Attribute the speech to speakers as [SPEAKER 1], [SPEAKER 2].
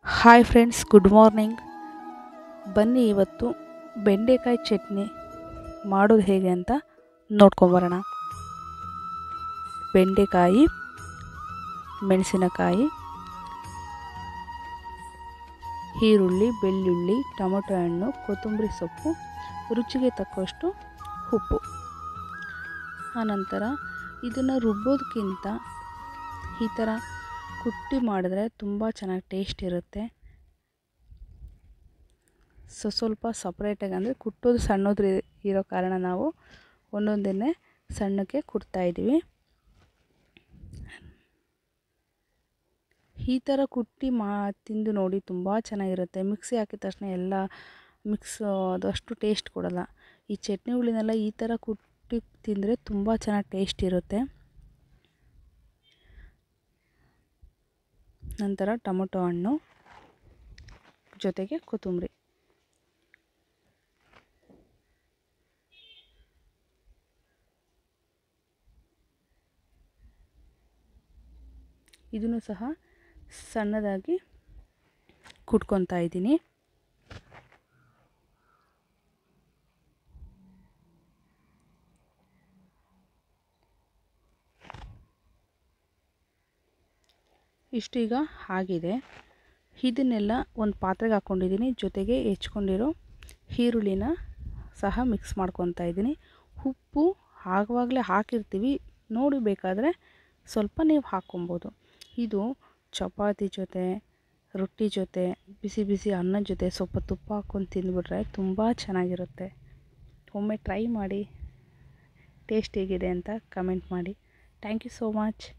[SPEAKER 1] hi friends good morning ಬನ್ನಿ ಇವತ್ತು ಬೆಂಡೆಕಾಯಿ ಚಟ್ನಿ ಮಾಡೋದು ಹೇಗೆ ಅಂತ ನೋಡ್ಕೊಂಬರೋಣ ಬೆಂಡೆಕಾಯಿ ಮೆಣಸಿನಕಾಯಿ ಈರುಳ್ಳಿ ಬೆಳ್ಳುಳ್ಳಿ ಟೊಮೊಟೊ ಹಣ್ಣು ಕೊತ್ತಂಬರಿ ಸೊಪ್ಪು ರುಚಿಗೆ ತಕ್ಕಷ್ಟು ಉಪ್ಪು ಆನಂತರ ಇದನ್ನು ರುಬ್ಬೋದಕ್ಕಿಂತ ಈ ಥರ ಕುಟ್ಟಿ ಮಾಡಿದ್ರೆ ತುಂಬ ಚೆನ್ನಾಗಿ ಟೇಸ್ಟ್ ಇರುತ್ತೆ ಸೊ ಸ್ವಲ್ಪ ಸಪ್ರೇಟಾಗಿ ಅಂದರೆ ಕುಟ್ಟೋದು ಸಣ್ಣದು ಇರೋ ಕಾರಣ ನಾವು ಒಂದೊಂದನ್ನೇ ಸಣ್ಣಕ್ಕೆ ಕುಟ್ತಾಯಿದ್ದೀವಿ ಈ ಥರ ಕುಟ್ಟಿ ಮಾ ತಿಂದು ನೋಡಿ ತುಂಬ ಚೆನ್ನಾಗಿರುತ್ತೆ ಮಿಕ್ಸಿ ಹಾಕಿದ ತಕ್ಷಣ ಎಲ್ಲ ಮಿಕ್ಸ್ ಅದಷ್ಟು ಟೇಸ್ಟ್ ಕೊಡೋಲ್ಲ ಈ ಚಟ್ನಿಗಳನ್ನೆಲ್ಲ ಈ ಥರ ಕುಟ್ಟಿ ತಿಂದರೆ ತುಂಬ ಚೆನ್ನಾಗಿ ಟೇಸ್ಟ್ ಇರುತ್ತೆ ನಂತರ ಟೊಮೊಟೊ ಹಣ್ಣು ಜೊತೆಗೆ ಕೊತ್ತಂಬರಿ ಇದನ್ನು ಸಹ ಸಣ್ಣದಾಗಿ ಕುಟ್ಕೊತಾ ಇದ್ದೀನಿ ಇಷ್ಟೀಗ ಆಗಿದೆ ಇದನ್ನೆಲ್ಲ ಒಂದು ಪಾತ್ರೆಗೆ ಹಾಕ್ಕೊಂಡಿದ್ದೀನಿ ಜೊತೆಗೆ ಹೆಚ್ಕೊಂಡಿರೋ ಈರುಳ್ಳಿನ ಸಹ ಮಿಕ್ಸ್ ಮಾಡ್ಕೊತಾ ಇದ್ದೀನಿ ಉಪ್ಪು ಆಗುವಾಗಲೇ ಹಾಕಿರ್ತೀವಿ ನೋಡಿ ಬೇಕಾದರೆ ಸ್ವಲ್ಪ ನೀವು ಹಾಕ್ಕೊಬೋದು ಇದು ಚಪಾತಿ ಜೊತೆ ರೊಟ್ಟಿ ಜೊತೆ ಬಿಸಿ ಬಿಸಿ ಅನ್ನದ ಜೊತೆ ಸ್ವಲ್ಪ ತುಪ್ಪ ಹಾಕ್ಕೊಂಡು ತಿಂದುಬಿಟ್ರೆ ತುಂಬ ಚೆನ್ನಾಗಿರುತ್ತೆ ಒಮ್ಮೆ ಟ್ರೈ ಮಾಡಿ ಟೇಸ್ಟ್ ಹೇಗಿದೆ ಅಂತ ಕಮೆಂಟ್ ಮಾಡಿ ಥ್ಯಾಂಕ್ ಯು ಸೋ ಮಚ್